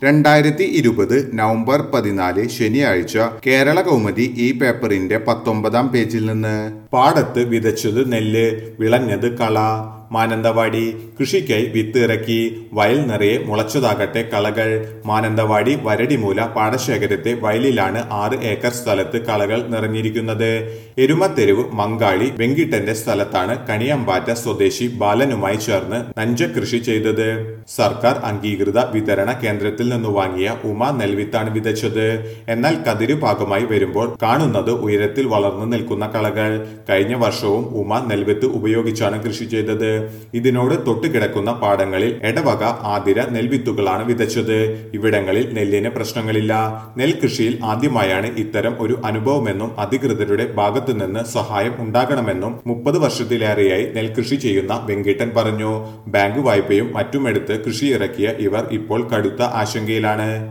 രണ്ടായിരത്തി ഇരുപത് നവംബർ പതിനാല് ശനിയാഴ്ച കേരള കൗമുദി ഈ പേപ്പറിന്റെ പത്തൊമ്പതാം പേജിൽ നിന്ന് പാടത്ത് വിതച്ചത് നെല്ല് വിളഞ്ഞത് കള മാനന്തവാടി കൃഷിക്കായി വിത്ത് ഇറക്കി വയൽ നിറയെ മുളച്ചതാകട്ടെ കളകൾ മാനന്തവാടി വരടിമൂല പാടശേഖരത്തെ വയലിലാണ് ആറ് ഏക്കർ സ്ഥലത്ത് കളകൾ നിറഞ്ഞിരിക്കുന്നത് എരുമത്തെരുവ് മങ്കാളി വെങ്കിട്ടന്റെ സ്ഥലത്താണ് കണിയമ്പാറ്റ സ്വദേശി ബാലനുമായി ചേർന്ന് നഞ്ച കൃഷി ചെയ്തത് സർക്കാർ അംഗീകൃത വിതരണ കേന്ദ്രത്തിൽ നിന്ന് വാങ്ങിയ ഉമ നെൽവിത്താണ് വിതച്ചത് എന്നാൽ കതിര് ഭാഗമായി വരുമ്പോൾ കാണുന്നത് ഉയരത്തിൽ വളർന്നു നിൽക്കുന്ന കളകൾ കഴിഞ്ഞ വർഷവും ഉമ നെൽവിത്ത് ഉപയോഗിച്ചാണ് കൃഷി ചെയ്തത് ഇതിനോട് തൊട്ടുകിടക്കുന്ന പാടങ്ങളിൽ എടവക ആതിര നെൽവിത്തുകളാണ് വിതച്ചത് ഇവിടങ്ങളിൽ നെല്ലിന് പ്രശ്നങ്ങളില്ല നെൽകൃഷിയിൽ ആദ്യമായാണ് ഇത്തരം ഒരു അനുഭവമെന്നും അധികൃതരുടെ ഭാഗത്തുനിന്ന് സഹായം ഉണ്ടാകണമെന്നും മുപ്പത് വർഷത്തിലേറെയായി നെൽകൃഷി ചെയ്യുന്ന വെങ്കിട്ടൻ പറഞ്ഞു ബാങ്ക് വായ്പയും മറ്റുമെടുത്ത് കൃഷി ഇറക്കിയ ഇവർ ഇപ്പോൾ കടുത്ത ആശങ്കയിലാണ്